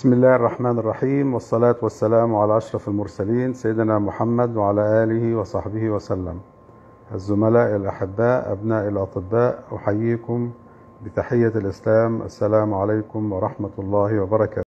بسم الله الرحمن الرحيم والصلاة والسلام على أشرف المرسلين سيدنا محمد وعلى آله وصحبه وسلم الزملاء الأحباء أبناء الأطباء أحييكم بتحية الإسلام السلام عليكم ورحمة الله وبركاته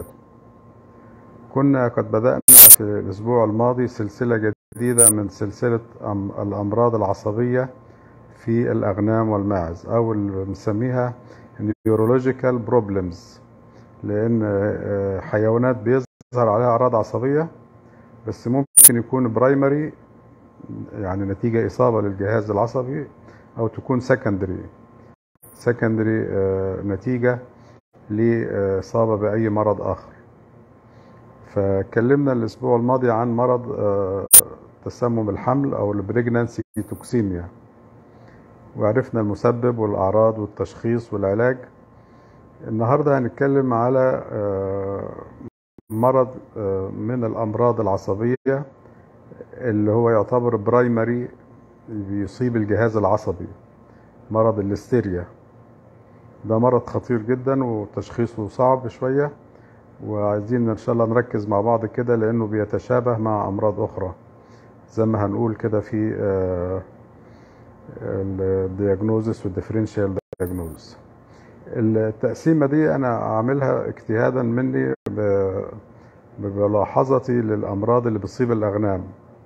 كنا قد بدأنا في الأسبوع الماضي سلسلة جديدة من سلسلة أم- الأمراض العصبية في الأغنام والماعز أو اللي بنسميها neurological problems لأن آه، حيوانات بيظهر عليها أعراض عصبية بس ممكن يكون برايمري يعني نتيجة إصابة للجهاز العصبي أو تكون سكندري سكندري نتيجة لإصابة بأي مرض آخر فكلمنا الأسبوع الماضي عن مرض آه، تسمم الحمل أو البريجنانسي توكسيميا وعرفنا المسبب والأعراض والتشخيص والعلاج النهاردة هنتكلم على آه، مرض آه، من الأمراض العصبية اللي هو يعتبر برايمري بيصيب الجهاز العصبي مرض الهستيريا ده مرض خطير جدا وتشخيصه صعب شوية وعايزين ان شاء الله نركز مع بعض كده لانه بيتشابه مع امراض اخرى زي ما هنقول كده في الدياجنوزس والديفرنشال دياجنوزس التقسيمة دي أنا عاملها اجتهادا مني ب- بملاحظتي للأمراض اللي بتصيب الأغنام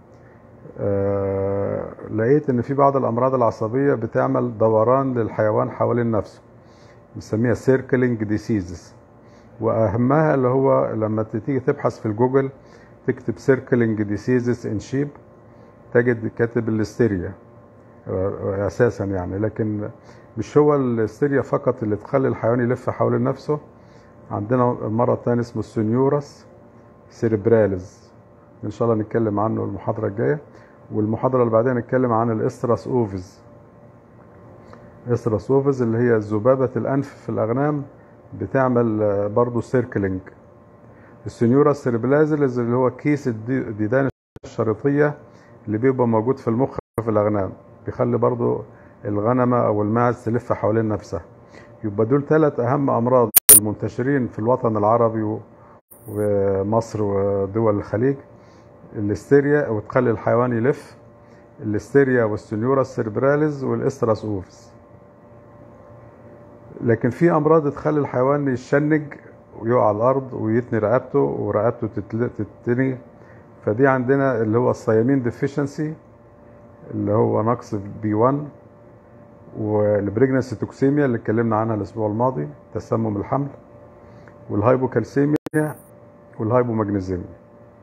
آه، لقيت إن في بعض الأمراض العصبية بتعمل دوران للحيوان حوالين نفسه بنسميها سيركلينج ديسيزز وأهمها اللي هو لما تيجي تبحث في الجوجل تكتب سيركلينج ديسيزز ان شيب تجد كاتب الهستيريا آه، اساسا يعني لكن مش هو الهستيريا فقط اللي تخلي الحيوان يلف حوالين نفسه عندنا مرض تاني اسمه السنيورس سيريبراليز ان شاء الله نتكلم عنه المحاضره الجايه والمحاضره اللي بعدها نتكلم عن الاسترس اوفيز استرس اوفيز اللي هي ذبابه الانف في الاغنام بتعمل آه، برضو سيركلينج السنيورس سيريبراليز اللي هو كيس الدي- الديدان الشريطيه اللي بيبقى موجود في المخ في الاغنام بيخلي برضو الغنمة أو الماعز تلف حوالين نفسها يبقى دول ثلاث أهم أمراض المنتشرين في الوطن العربي و- ومصر ودول الخليج الهستيريا وتخلي الحيوان يلف الهستيريا والسنيورا السيربراليز والاسترس اوفيس لكن في امراض تخلي الحيوان يشنج ويقع على الارض ويتني رقبته ورقبته تتل- تتني فدي عندنا اللي هو الصيامين ديفيشنسي اللي هو نقص بي 1 والبريجنسي توكسيميا اللي اتكلمنا عنها الاسبوع الماضي تسمم الحمل والهايبوكالسيميا والهايبومagنيزيميا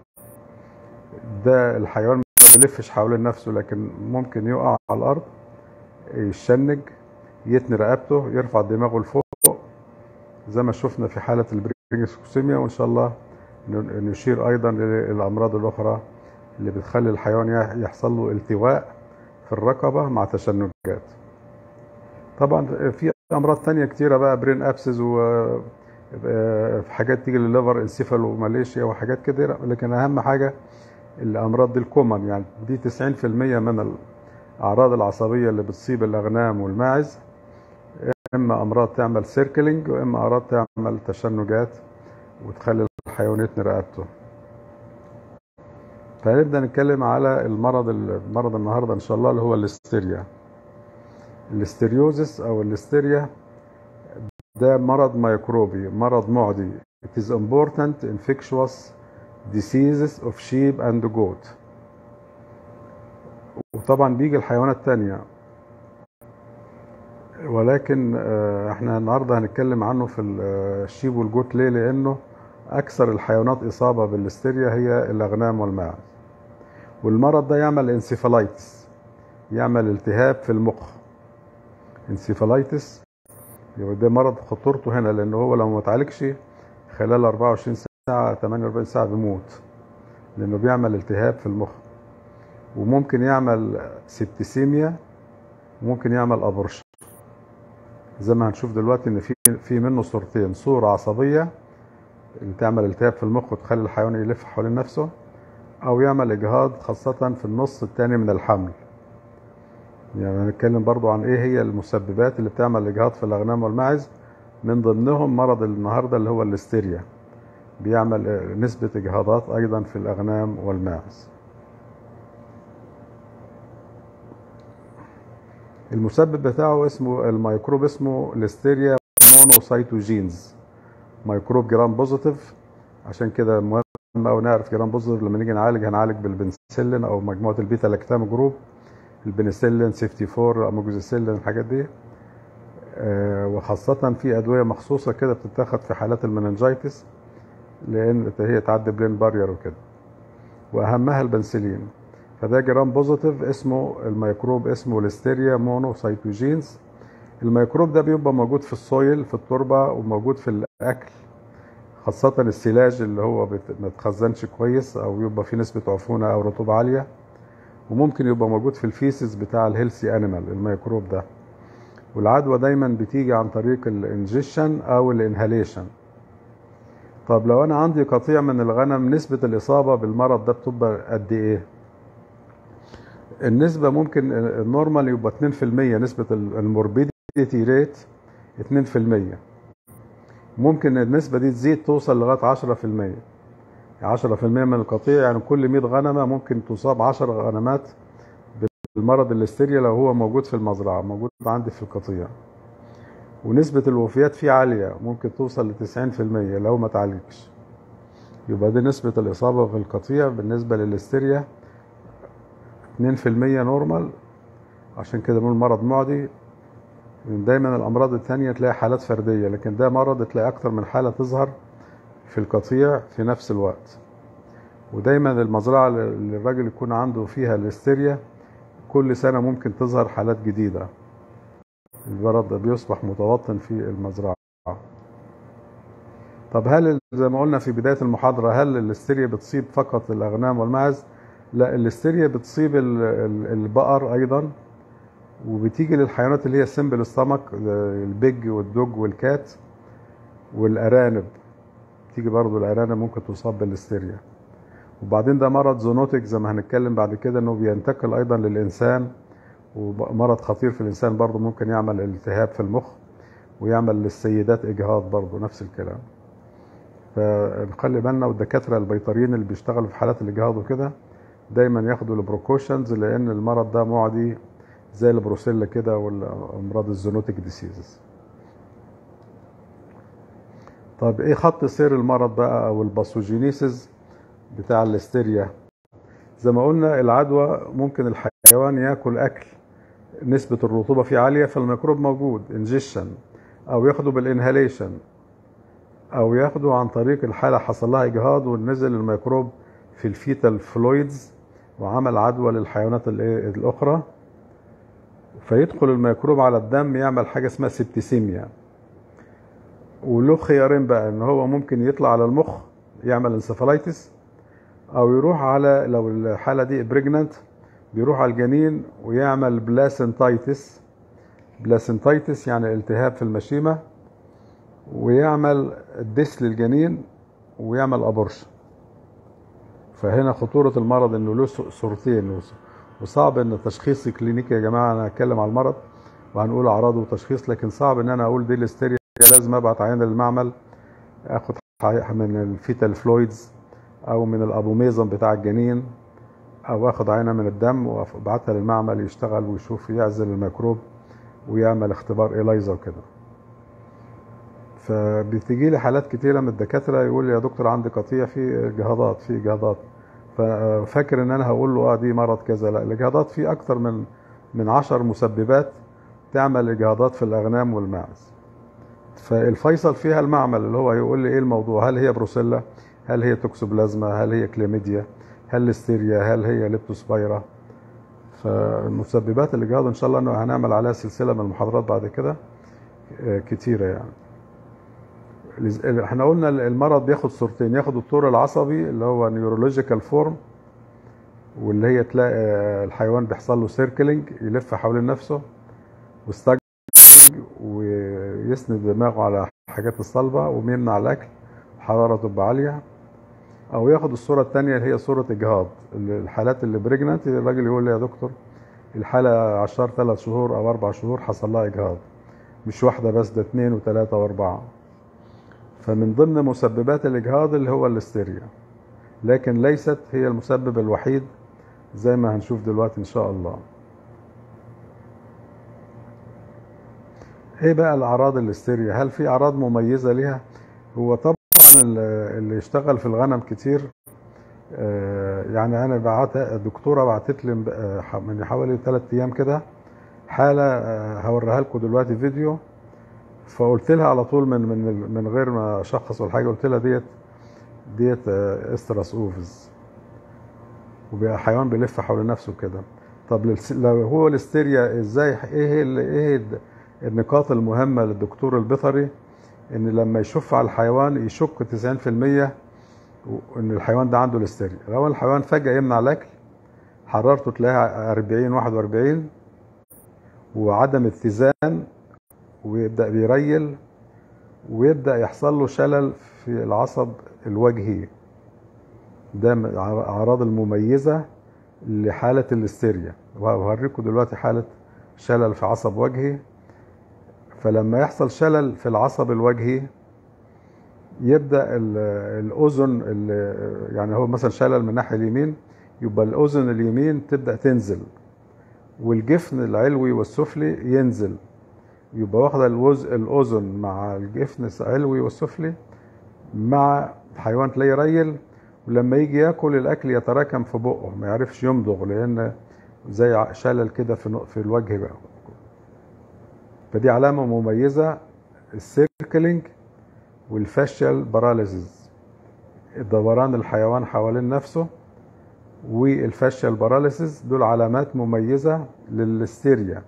ده الحيوان ما بيلفش حوالين نفسه لكن ممكن يقع على الارض يشنج يتني رقبته يرفع دماغه لفوق زي ما شفنا في حالة البريجنسي توكسيميا وان شاء الله ن- نشير ايضا للامراض الاخرى اللي بتخلي الحيوان يح- يحصل له التواء في الرقبة مع تشنجات طبعا في امراض تانية كتيرة بقى برين ابسز و آه، في حاجات تيجي للليفر انسيفالوماليشيا وحاجات كده لكن اهم حاجة الامراض دي الكومن يعني دي 90% من الاعراض العصبية اللي بتصيب الاغنام والماعز اما امراض تعمل سيركلينج واما امراض تعمل تشنجات وتخلي الحيوان يتني رقبته فهنبدا نتكلم على المرض المرض النهارده ان شاء الله اللي هو الهستيريا الاستيريوزس او الهستيريا ده مرض ميكروبي مرض معدي it is important infectious diseases of sheep and goat وطبعا بيجي الحيوانات تانية ولكن آه، احنا النهارده هنتكلم عنه في ال- آه، الشيب والجوت ليه لانه اكثر الحيوانات اصابه بالهستيريا هي الاغنام والماعز والمرض ده يعمل انسيفالايتس يعمل التهاب في المخ انسيفالايتس يبقى ده مرض خطورته هنا لان هو لو ما اتعالجش خلال 24 ساعه 48 ساعه بيموت لانه بيعمل التهاب في المخ وممكن يعمل سبتسيميا وممكن يعمل ابورشن زي ما هنشوف دلوقتي ان في في منه صورتين صوره عصبيه اللي تعمل التهاب في المخ وتخلي الحيوان يلف حوالين نفسه او يعمل اجهاض خاصه في النص الثاني من الحمل يعني هنتكلم برضو عن ايه هي المسببات اللي بتعمل اجهاض في الاغنام والماعز من ضمنهم مرض النهارده اللي هو الهستيريا بيعمل آه، نسبة إجهاضات أيضا في الأغنام والماعز المسبب بتاعه اسمه الميكروب اسمه ليستيريا مونوسايتوجينز ميكروب جرام بوزيتيف عشان كده مهم أوي نعرف جرام بوزيتيف لما نيجي نعالج هنعالج بالبنسلين أو مجموعة البيتا لاكتام جروب البنسلين سيفتي 4 اموكسيسيلين الحاجات دي آه، وخاصة في أدوية مخصوصة كده بتتاخد في حالات المننجايتس لأن هي تعدي بلين بارير وكده وأهمها البنسلين فده جرام بوزيتيف اسمه الميكروب اسمه ليستيريا مونوسايتوجينز الميكروب ده بيبقى موجود في السويل في التربة وموجود في الأكل خاصة السلاج اللي هو بت- ما تخزنش كويس أو يبقى فيه نسبة عفونة أو رطوبة عالية وممكن يبقى موجود في الفيسز بتاع الهيلثي انيمال الميكروب ده والعدوى دايما بتيجي عن طريق الانجيشن او الانهاليشن طب لو انا عندي قطيع من الغنم نسبة الاصابة بالمرض ده بتبقى قد ايه النسبة ممكن النورمال يبقى 2% نسبة الموربيديتي ريت 2% ممكن النسبة دي تزيد توصل لغاية 10% 10% من القطيع يعني كل 100 غنمة ممكن تصاب 10 غنمات بالمرض الليستيريا لو هو موجود في المزرعة موجود عندي في القطيع ونسبة الوفيات فيه عالية ممكن توصل ل 90% لو ما تعالجش يبقى دي نسبة الإصابة في القطيع بالنسبة للليستيريا 2% نورمال عشان كده بنقول مرض معدي دايما الأمراض التانية تلاقي حالات فردية لكن ده مرض تلاقي أكتر من حالة تظهر في القطيع في نفس الوقت ودايما المزرعة اللي الراجل يكون عنده فيها الهستيريا كل سنة ممكن تظهر حالات جديدة المرض ده بيصبح متوطن في المزرعة طب هل زي ما قلنا في بداية المحاضرة هل الهستيريا بتصيب فقط الأغنام والماعز؟ لا الهستيريا بتصيب ال- ال- البقر أيضا وبتيجي للحيوانات اللي هي سمبل ستامك البيج والدوج والكات والأرانب تيجي برضو الأرانب ممكن تصاب بالهستيريا وبعدين ده مرض زونوتيك زي ما هنتكلم بعد كده انه بينتقل ايضا للانسان ومرض خطير في الانسان برضو ممكن يعمل التهاب في المخ ويعمل للسيدات اجهاض برضو نفس الكلام فنخلي بالنا والدكاتره البيطريين اللي بيشتغلوا في حالات الاجهاض وكده دايما ياخدوا البروكوشنز لان المرض ده معدي زي البروسيلا كده والامراض الزونوتيك ديسيزز طب ايه خط سير المرض بقى او الباثوجينيسيس بتاع الليستيريا زي ما قلنا العدوى ممكن الحيوان ياكل اكل نسبة الرطوبة فيه عالية فالميكروب موجود انجيشن او ياخده بالانهاليشن او ياخده عن طريق الحالة حصل لها اجهاض ونزل الميكروب في الفيتال فلويدز وعمل عدوى للحيوانات الإيه الاخرى فيدخل الميكروب على الدم يعمل حاجة اسمها سبتيسيميا وله خيارين بقى ان هو ممكن يطلع على المخ يعمل انسفالايتس او يروح على لو الحاله دي بريجننت بيروح على الجنين ويعمل بلاسنتايتس بلاسنتايتس يعني التهاب في المشيمه ويعمل ديس للجنين ويعمل ابورشن فهنا خطوره المرض انه له صورتين وصعب ان تشخيص كلينيكي يا جماعه انا هتكلم على المرض وهنقول اعراضه وتشخيص لكن صعب ان انا اقول دي الهستيريا لازم ابعت عيان للمعمل اخد من الفيتال فلويدز او من الابوميزم بتاع الجنين او اخد عينه من الدم وابعتها للمعمل يشتغل ويشوف يعزل الميكروب ويعمل اختبار ايلايزا وكده فبتجي لي حالات كتيره من الدكاتره يقول لي يا دكتور عندي قطيع في اجهاضات في اجهاضات ففاكر ان انا هقول له اه دي مرض كذا لا الاجهاضات في اكتر من من عشر مسببات تعمل اجهاضات في الاغنام والماعز فالفيصل فيها المعمل اللي هو يقول لي ايه الموضوع هل هي بروسيلا هل هي توكسوبلازما هل هي كليميديا هل ليستيريا هل هي ليبتوسبايرا فمسببات الاجهاض ان شاء الله انه هنعمل عليها سلسله من المحاضرات بعد كده كتيره يعني احنا قلنا المرض بياخد صورتين ياخد الطور العصبي اللي هو نيورولوجيكال فورم واللي هي تلاقي الحيوان بيحصل له سيركلينج يلف حوالين نفسه وستاج ويسند دماغه على الحاجات الصلبه ويمنع الاكل الحراره تبقى عاليه او ياخد الصوره الثانيه اللي هي صوره اجهاض الحالات اللي بريجننت الراجل يقول لي يا دكتور الحاله عشر ثلاث شهور او اربع شهور حصل لها اجهاض مش واحده بس ده اثنين وثلاثه واربعه فمن ضمن مسببات الإجهاض اللي هو الاستيريا لكن ليست هي المسبب الوحيد زي ما هنشوف دلوقتي إن شاء الله ايه بقى الاعراض الاستيريا هل في اعراض مميزه ليها هو طبعا اللي يشتغل في الغنم كتير آه، يعني انا بعت الدكتوره بعتت لي آه، من حوالي 3 ايام كده حاله آه، هوريها لكم دلوقتي فيديو فقلت لها على طول من من من غير ما اشخص ولا حاجه قلت لها ديت ديت استرس اوفز وبقى حيوان بيلف حول نفسه كده طب لو هو الاستيريا ازاي ايه ايه النقاط المهمه للدكتور البيطري ان لما يشوف على الحيوان يشك 90% ان الحيوان ده عنده الاستيريا لو الحيوان فجاه يمنع الاكل حرارته تلاقيها 40 41 وعدم اتزان ويبدا بيريل ويبدا يحصل له شلل في العصب الوجهي ده من الاعراض المميزه لحاله الاستيريا وهوريكم دلوقتي حاله شلل في عصب وجهي فلما يحصل شلل في العصب الوجهي يبدا الاذن يعني هو مثلا شلل من الناحيه اليمين يبقى الاذن اليمين تبدا تنزل والجفن العلوي والسفلي ينزل يبقى واخده الاذن مع الجفن العلوي والسفلي مع الحيوان تلاقيه يريل ولما يجي ياكل الاكل يتراكم في بقه ما يعرفش يمضغ لان زي شلل كده في في الوجه بقى فدي علامه مميزه السيركلينج والفاشيال باراليزز دوران الحيوان حوالين نفسه والفاشيال باراليسيس دول علامات مميزة للستيريا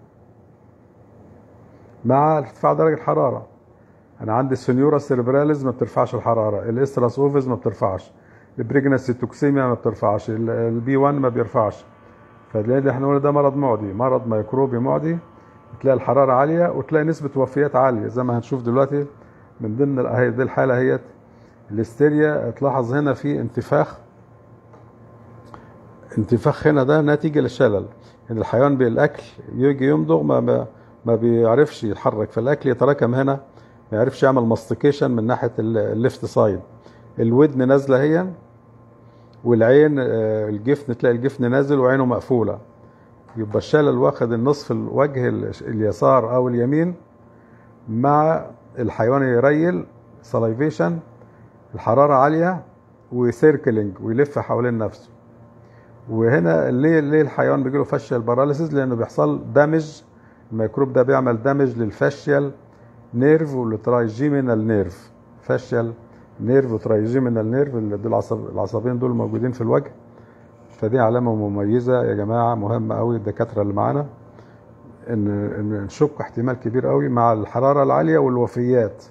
مع ارتفاع درجة الحرارة أنا عندي السنيورا سيربراليز ما بترفعش الحرارة الاستراس اوفيز ما بترفعش البريجنسي توكسيميا ما بترفعش البي 1 ما بيرفعش فاللي احنا نقول ده مرض معدي مرض ميكروبي معدي تلاقي الحرارة عالية وتلاقي نسبة وفيات عالية زي ما هنشوف دلوقتي من ضمن دي الحالة هي الاستيريا تلاحظ هنا في انتفاخ انتفاخ هنا ده نتيجة للشلل ان الحيوان بالاكل يجي يمضغ ما ما بيعرفش يتحرك فالاكل يتراكم هنا ما يعرفش يعمل ماستيكيشن من ناحيه الليفت سايد الودن نازله هي والعين آه، الجفن تلاقي الجفن نازل وعينه مقفوله يبقى الشلل واخد النصف الوجه اليسار او اليمين مع الحيوان يريل سلايفيشن الحراره عاليه وسيركلينج ويلف حوالين نفسه وهنا ليه ليه الحيوان بيجي له فاشيال باراليسيس لانه بيحصل دامج الميكروب ده بيعمل دامج للفاشيال نيرف والترايجيمينال نيرف فاشيال نيرف وترايجيمينال نيرف اللي دول العصب العصبين دول موجودين في الوجه فدي علامه مميزه يا جماعه مهمه قوي الدكاتره اللي معانا ان ان نشك احتمال كبير قوي مع الحراره العاليه والوفيات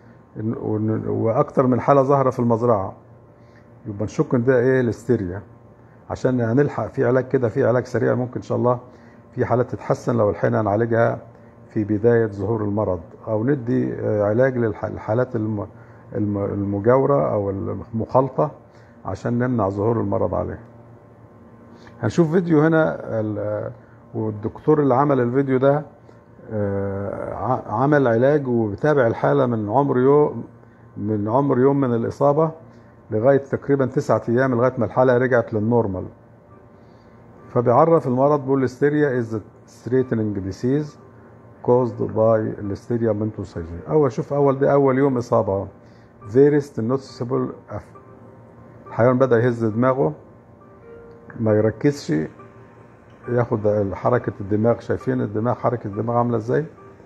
واكتر من حاله ظاهره في المزرعه يبقى نشك ان ده ايه الاستيريا عشان هنلحق في علاج كده في علاج سريع ممكن ان شاء الله في حالات تتحسن لو لحقنا نعالجها في بداية ظهور المرض او ندي آه، علاج للحالات المجاورة او المخالطة عشان نمنع ظهور المرض عليه هنشوف فيديو هنا والدكتور اللي عمل الفيديو ده آه، عمل علاج وبتابع الحالة من عمر يوم من عمر يوم من الإصابة لغاية تقريبا تسعة أيام لغاية ما الحالة رجعت للنورمال فبيعرف المرض بيقول listeria is a straightening disease caused by listeria mentocytosis أول شوف أول ده أول يوم إصابة first noticeable الحيوان بدأ يهز دماغه ما يركزش ياخد حركة الدماغ شايفين الدماغ حركة الدماغ عاملة ازاي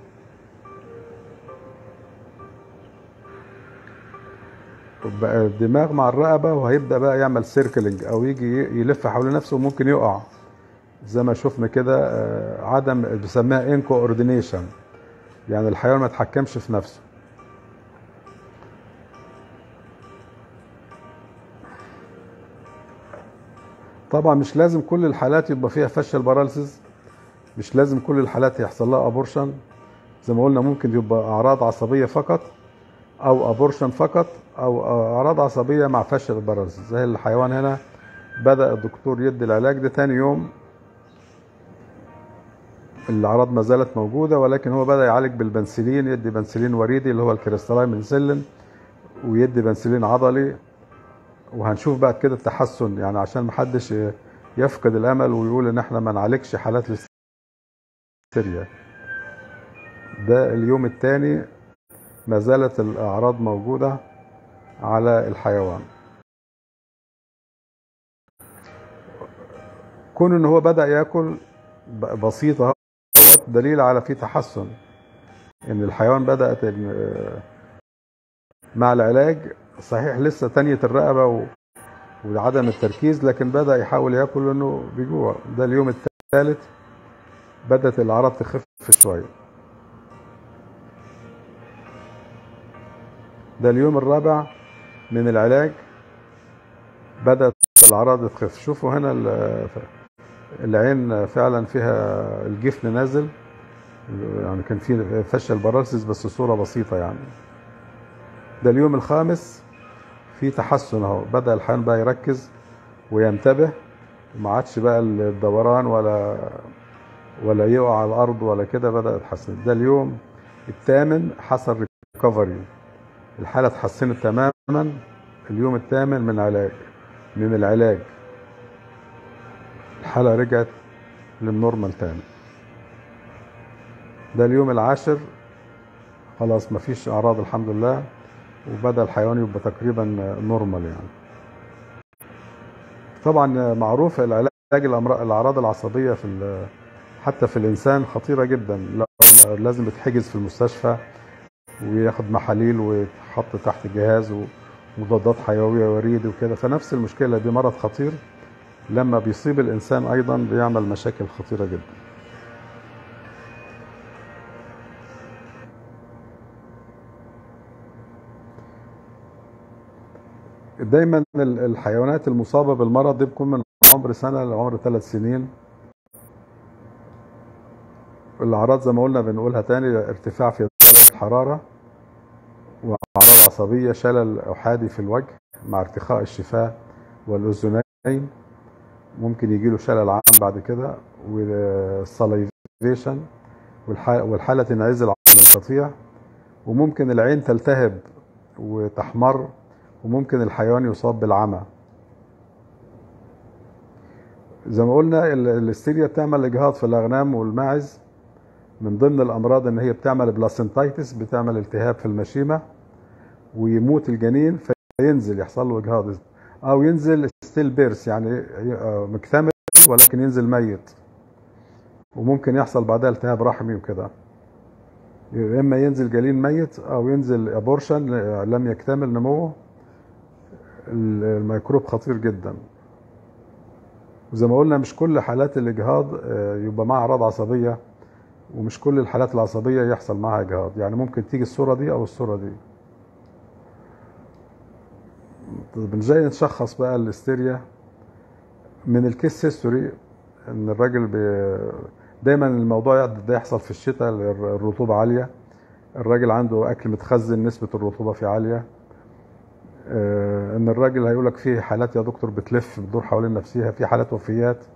بقى الدماغ مع الرقبه وهيبدا بقى يعمل سيركلينج او يجي يلف حول نفسه وممكن يقع زي ما شفنا كده آه، عدم بيسميها ان كوردينيشن يعني الحيوان ما يتحكمش في نفسه طبعا مش لازم كل الحالات يبقى فيها فشل باراليسيس مش لازم كل الحالات يحصل لها ابورشن زي ما قلنا ممكن يبقى اعراض عصبيه فقط او ابورشن فقط او اعراض عصبيه مع فشل البرز زي الحيوان هنا بدا الدكتور يدي العلاج ده تاني يوم الاعراض ما زالت موجوده ولكن هو بدا يعالج بالبنسلين يدي بنسلين وريدي اللي هو الكريستالاين بنسلين ويدي بنسلين عضلي وهنشوف بعد كده التحسن يعني عشان محدش يفقد الامل ويقول ان احنا ما نعالجش حالات الهستيريا ده اليوم الثاني ما زالت الاعراض موجوده على الحيوان كون ان هو بدا ياكل بسيطه دليل على في تحسن ان الحيوان بدات مع العلاج صحيح لسه تانية الرقبه و... وعدم التركيز لكن بدا يحاول ياكل لانه بيجوع ده اليوم الثالث بدات الاعراض تخف شويه ده اليوم الرابع من العلاج بدات الاعراض تخف شوفوا هنا العين فعلا فيها الجفن نازل يعني كان في فشل بارالسيس بس صوره بسيطه يعني ده اليوم الخامس في تحسن اهو بدا الحيوان بقى يركز وينتبه وما عادش بقى الدوران ولا ولا يقع على الارض ولا كده بدا يتحسن ده اليوم الثامن حصل ريكفري الحاله اتحسنت تماما اليوم الثامن من علاج من العلاج الحالة رجعت للنورمال تاني ده اليوم العاشر خلاص مفيش أعراض الحمد لله وبدأ الحيوان يبقى تقريبا نورمال يعني طبعا معروف العلاج الأعراض العصبية في حتى في الإنسان خطيرة جدا لازم يتحجز في المستشفى وياخد محاليل ويتحط تحت جهاز ومضادات حيوية وريد وكده فنفس المشكلة دي مرض خطير لما بيصيب الإنسان أيضا بيعمل مشاكل خطيرة جدا دايما الحيوانات المصابة بالمرض دي بتكون من عمر سنة لعمر ثلاث سنين الأعراض زي ما قلنا بنقولها تاني ارتفاع في الحرارة وأعراض عصبية شلل أحادي في الوجه مع ارتخاء الشفاه والأذنين ممكن يجي له شلل عام بعد كده والسلايفيشن والحالة تنعزل عن القطيع وممكن العين تلتهب وتحمر وممكن الحيوان يصاب بالعمى زي ما قلنا الاستيريا بتعمل اجهاض في الاغنام والماعز من ضمن الامراض ان هي بتعمل بلاسنتايتس بتعمل التهاب في المشيمه ويموت الجنين فينزل يحصل له اجهاض او ينزل ستيل بيرس يعني مكتمل ولكن ينزل ميت وممكن يحصل بعدها التهاب رحمي وكده اما ينزل جلين ميت او ينزل ابورشن لم يكتمل نموه الميكروب خطير جدا وزي ما قلنا مش كل حالات الاجهاض يبقى معها اعراض عصبيه ومش كل الحالات العصبيه يحصل معها اجهاض يعني ممكن تيجي الصوره دي او الصوره دي طب ازاي نشخص بقى الهستيريا من الكيس هيستوري ان الراجل بي دايما الموضوع ده يحصل في الشتاء الرطوبه عاليه الراجل عنده اكل متخزن نسبه الرطوبه فيه عاليه آه ان الراجل هيقول لك في حالات يا دكتور بتلف بتدور حوالين نفسها في حالات وفيات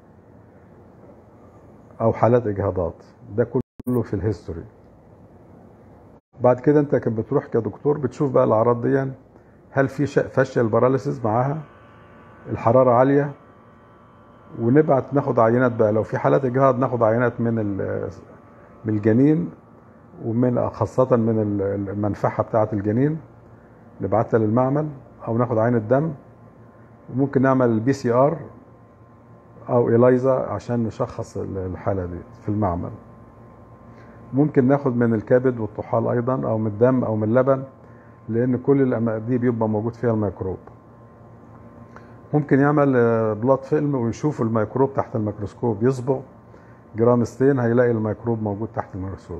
او حالات اجهاضات ده كله في الهيستوري بعد كده انت كنت بتروح كدكتور بتشوف بقى الاعراض دي هل في فاشيال باراليسيس معاها الحراره عاليه ونبعت ناخد عينات بقى لو في حالات اجهاض ناخد عينات من من الجنين ومن خاصة من المنفعة بتاعة الجنين نبعتها للمعمل أو ناخد عينة دم وممكن نعمل البي سي ار أو إلايزا عشان نشخص الحالة دي في المعمل ممكن ناخد من الكبد والطحال أيضا أو من الدم أو من اللبن لأن كل الأماكن دي بيبقى موجود فيها الميكروب ممكن يعمل بلاد فيلم ويشوف الميكروب تحت الميكروسكوب يصبغ جرام ستين هيلاقي الميكروب موجود تحت الميكروسكوب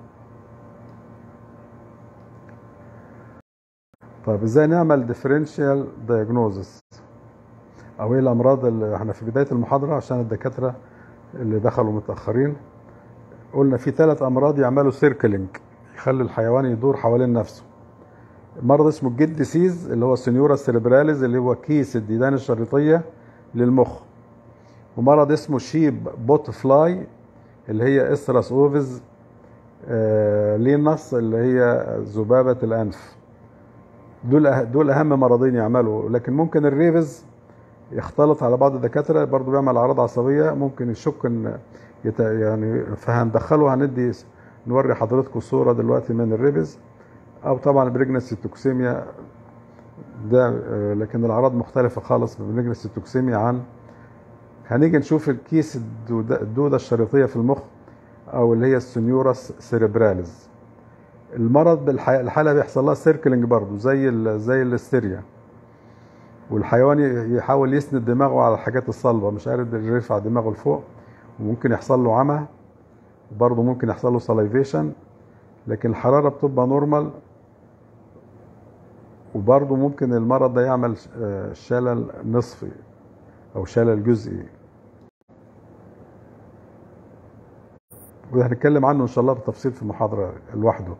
طيب ازاي نعمل ديفرنشال دايجنوزس او ايه الامراض اللي احنا في بدايه المحاضره عشان الدكاتره اللي دخلوا متاخرين قلنا في ثلاث امراض يعملوا سيركلينج يخلي الحيوان يدور حوالين نفسه مرض اسمه الجد ديسيز اللي هو السنيورا سيريبراليز اللي هو كيس الديدان الشريطيه للمخ ومرض اسمه شيب بوت فلاي اللي هي استرس اوفيز آه لينس اللي هي ذبابه الانف دول أه- دول اهم مرضين يعملوا لكن ممكن الريبز يختلط على بعض الدكاتره برضه بيعمل اعراض عصبيه ممكن يشك ان يت... يعني فهندخله هندي نوري حضراتكم صوره دلوقتي من الريبز او طبعا بريجنسي توكسيميا ده آه، لكن الاعراض مختلفه خالص بالبريجنسي توكسيميا عن هنيجي نشوف الكيس الدودة, الدودة الشريطية في المخ أو اللي هي السنيورس سيريبراليز المرض بالحي... الحالة بيحصل لها سيركلينج برضه زي ال... زي الاستيريا والحيوان ي- يحاول يسند دماغه على الحاجات الصلبة مش قادر يرفع دماغه لفوق وممكن يحصل له عمى وبرضه ممكن يحصل له سلايفيشن لكن الحرارة بتبقى نورمال وبرضه ممكن المرض ده يعمل آه، شلل نصفي او شلل جزئي وده هنتكلم عنه ان شاء الله بالتفصيل في المحاضره لوحده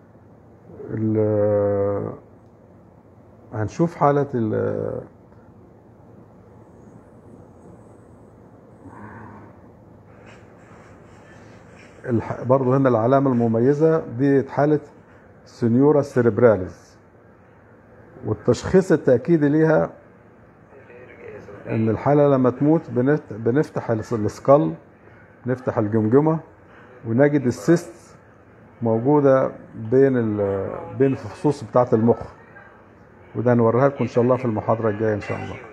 ال- هنشوف حاله ال- الح- برضه هنا العلامه المميزه دي حاله سنيورا سيريبراليز والتشخيص التاكيدي ليها ان الحاله لما تموت بنفت- بنفتح الس- السكال نفتح الجمجمه ونجد السيست موجوده بين ال بين الفصوص بتاعه المخ وده هنوريها لكم ان شاء الله في المحاضره الجايه ان شاء الله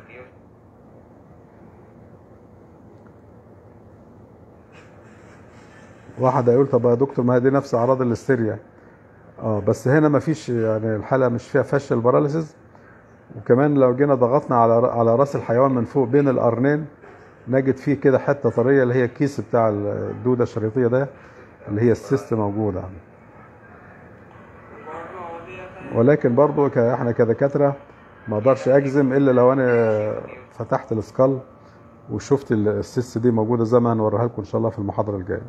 واحد هيقول طب يا دكتور ما هي دي نفس اعراض الاستيريا اه بس هنا ما فيش يعني الحاله مش فيها فشل باراليسيس وكمان لو جينا ضغطنا على على راس الحيوان من فوق بين القرنين نجد فيه كده حته طريه اللي هي الكيس بتاع الدوده الشريطيه ده اللي هي السيست موجوده ولكن برضو ك- احنا كدكاتره ما اقدرش اجزم الا لو انا فتحت السكال وشفت ال- السيست دي موجوده زي ما هنوريها لكم ان شاء الله في المحاضره الجايه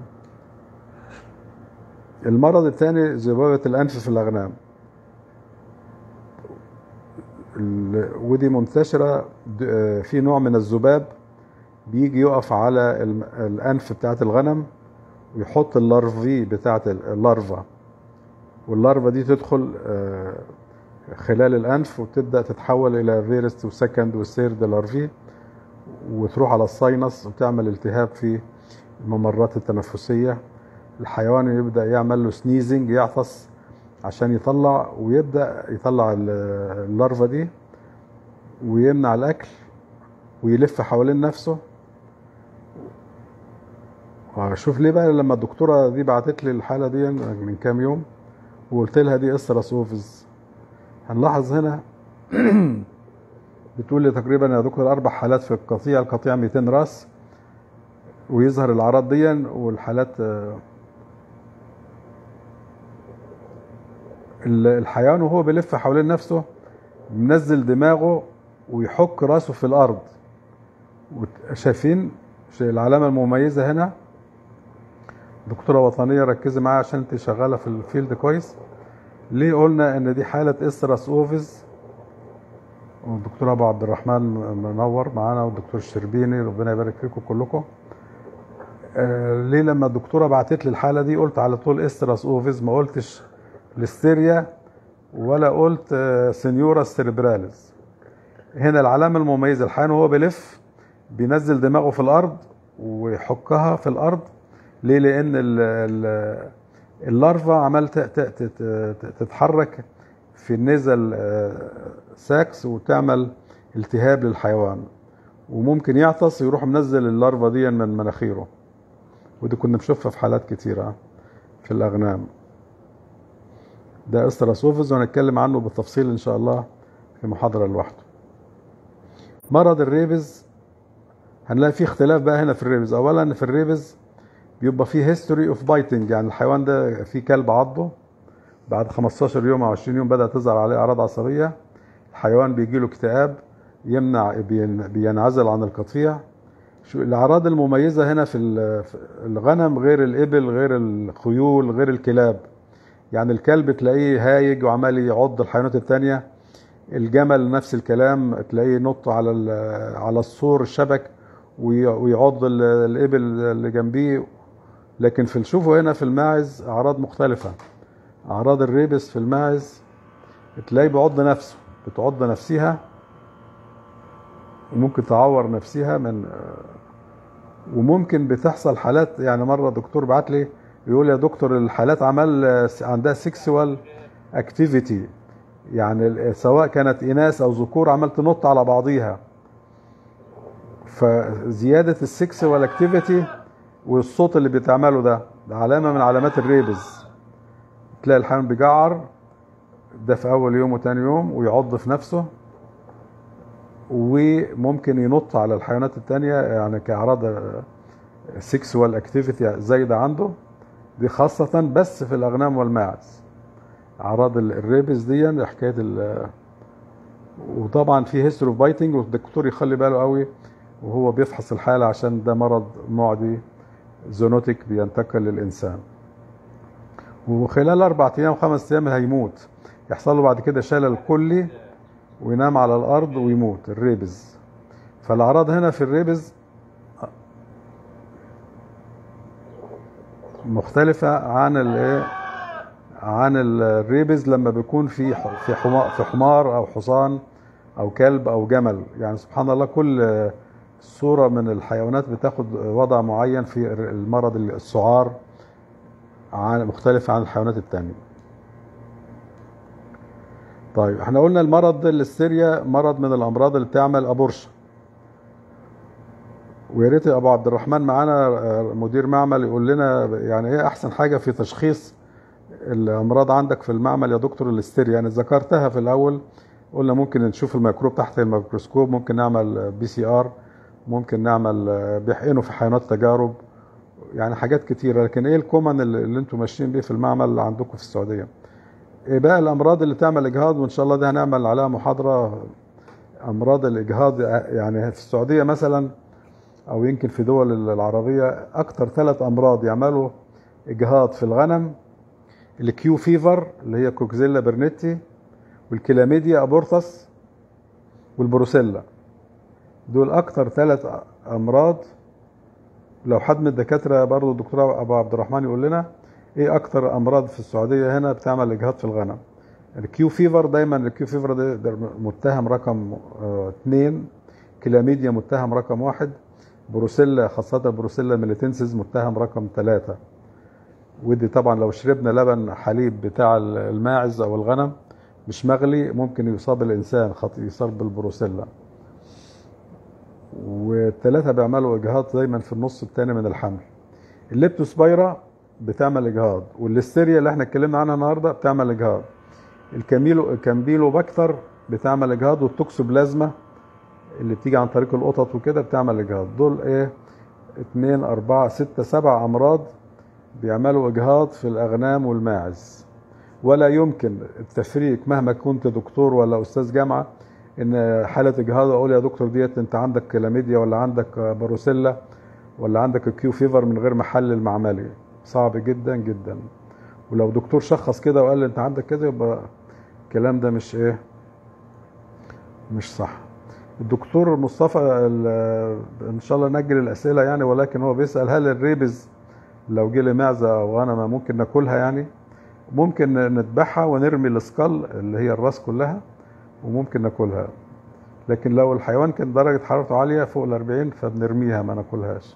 المرض الثاني زباغه الانف في الاغنام ال- ودي منتشرة د- آه، في نوع من الذباب بيجي يقف على الم- الأنف بتاعت الغنم ويحط اللارفي بتاعت ال- اللارفا واللارفا دي تدخل آه، خلال الأنف وتبدأ تتحول إلى فيرست وسكند والثيرد لارفي وتروح على الساينس وتعمل التهاب في الممرات التنفسية الحيوان يبدأ يعمل له سنيزنج يعطس عشان يطلع ويبدأ يطلع ال- اللارفا دي ويمنع الأكل ويلف حوالين نفسه شوف ليه بقى لما الدكتورة دي بعتت لي الحالة دي من كام يوم وقلت لها دي استراسوفز هنلاحظ هنا بتقول لي تقريبا يا دكتور أربع حالات في القطيع القطيع 200 راس ويظهر الأعراض دي والحالات آه، ال- الحيوان وهو بيلف حوالين نفسه منزل دماغه ويحك راسه في الارض وت- شايفين شا- العلامه المميزه هنا دكتوره وطنيه ركزي معايا عشان انت شغاله في الفيلد كويس ليه قلنا ان دي حاله استرس اوفيز والدكتور ابو عبد الرحمن منور معانا والدكتور الشربيني ربنا يبارك فيكم كلكم آه ليه لما الدكتوره بعتت لي الحاله دي قلت على طول استرس اوفيز ما قلتش ليستيريا ولا قلت آه، سنيورا سيربراليز هنا العلامة المميزة الحيوان وهو بيلف بينزل دماغه في الأرض ويحكها في الأرض ليه؟ لأن ال- ال- اللارفا عمال ت- ت- ت- ت- تتحرك في النزل ساكس وتعمل التهاب للحيوان وممكن يعطس يروح منزل اللارفا دي من مناخيره ودي كنا بنشوفها في حالات كتيرة في الأغنام ده استراسوفز وهنتكلم عنه بالتفصيل ان شاء الله في محاضره لوحده مرض الريبز هنلاقي فيه اختلاف بقى هنا في الريبز اولا في الريبز بيبقى فيه هيستوري اوف بايتنج يعني الحيوان ده فيه كلب عضه بعد 15 يوم او 20 يوم بدات تظهر عليه اعراض عصبيه الحيوان بيجي له اكتئاب يمنع بين- بينعزل عن القطيع شو الاعراض المميزه هنا في ال- في الغنم غير الابل غير الخيول غير الكلاب يعني الكلب تلاقيه هايج وعمال يعض الحيوانات التانية الجمل نفس الكلام تلاقيه ينط على ال- على السور الشبك وي- ويعض ال- الابل اللي جنبيه لكن في شوفوا هنا في الماعز اعراض مختلفة اعراض الريبس في الماعز تلاقي بيعض نفسه بتعض نفسها وممكن تعور نفسها من وممكن بتحصل حالات يعني مره دكتور بعت لي يقول يا دكتور الحالات عمل عندها سيكسوال اكتيفيتي يعني سواء كانت اناث او ذكور عمال تنط على بعضيها فزياده السيكسوال اكتيفيتي والصوت اللي بتعمله ده ده علامه من علامات الريبز تلاقي الحيوان بيجعر ده في اول يوم وتاني يوم ويعض في نفسه وممكن ينط على الحيوانات التانية يعني كأعراض سيكسوال اكتيفيتي زايدة عنده دي خاصة بس في الأغنام والماعز أعراض الريبس دي حكاية ال وطبعا في هيستوري اوف بايتنج والدكتور يخلي باله قوي وهو بيفحص الحالة عشان ده مرض معدي زونوتيك بينتقل للإنسان وخلال أربع أيام خمس أيام هيموت يحصل له بعد كده شلل كلي وينام على الارض ويموت الريبز فالاعراض هنا في الريبز مختلفة عن الايه عن الريبز لما بيكون في في حمار في حمار او حصان او كلب او جمل يعني سبحان الله كل صورة من الحيوانات بتاخد وضع معين في المرض السعار عن مختلفة عن الحيوانات التانية طيب احنا قلنا المرض السيريا مرض من الامراض اللي بتعمل ابورشن ويا ريت ابو عبد الرحمن معانا مدير معمل يقول لنا يعني ايه احسن حاجه في تشخيص الامراض عندك في المعمل يا دكتور الاستيريا يعني ذكرتها في الاول قلنا ممكن نشوف الميكروب تحت الميكروسكوب ممكن نعمل بي سي ار ممكن نعمل بيحقنوا في حيوانات تجارب يعني حاجات كتيره لكن ايه الكومن اللي انتم ماشيين بيه في المعمل عندكم في السعوديه ايه بقى الامراض اللي تعمل اجهاض وان شاء الله دي هنعمل عليها محاضره امراض الاجهاض يعني في السعوديه مثلا او يمكن في دول العربيه اكتر ثلاث امراض يعملوا اجهاض في الغنم الكيو فيفر اللي هي كوكزيلا برنيتي والكلاميديا ابورتس والبروسيلا دول اكتر ثلاث امراض لو حد من الدكاتره برضه الدكتور ابو عبد الرحمن يقول لنا ايه اكتر امراض في السعوديه هنا بتعمل اجهاض في الغنم الكيو فيفر دايما الكيو فيفر ده, ده متهم رقم اه اثنين كلاميديا متهم رقم واحد بروسيلا خاصة بروسيلا ميليتنسز متهم رقم ثلاثة ودي طبعا لو شربنا لبن حليب بتاع الماعز او الغنم مش مغلي ممكن يصاب الانسان خط يصاب بالبروسيلا والثلاثة بيعملوا اجهاض دايما في النص الثاني من الحمل الليبتوسبايرا بتعمل اجهاض والليستيريا اللي احنا اتكلمنا عنها النهارده بتعمل اجهاض الكاميلو الكامبيلو باكتر بتعمل اجهاض والتوكسوبلازما اللي بتيجي عن طريق القطط وكده بتعمل اجهاض دول ايه اتنين اربعة ستة سبع امراض بيعملوا اجهاض في الاغنام والماعز ولا يمكن التفريق مهما كنت دكتور ولا استاذ جامعة ان حالة اجهاض اقول يا دكتور ديت انت عندك كلاميديا ولا عندك بروسيلا ولا عندك الكيو فيفر من غير محلل معملي صعب جدا جدا ولو دكتور شخص كده وقال لي انت عندك كده يبقى الكلام ده مش ايه مش صح الدكتور مصطفى ان شاء الله نجل الاسئله يعني ولكن هو بيسال هل الريبز لو جه لي معزه او غنمه ممكن ناكلها يعني ممكن نذبحها ونرمي السكال اللي هي الراس كلها وممكن ناكلها لكن لو الحيوان كان درجه حرارته عاليه فوق ال 40 فبنرميها ما ناكلهاش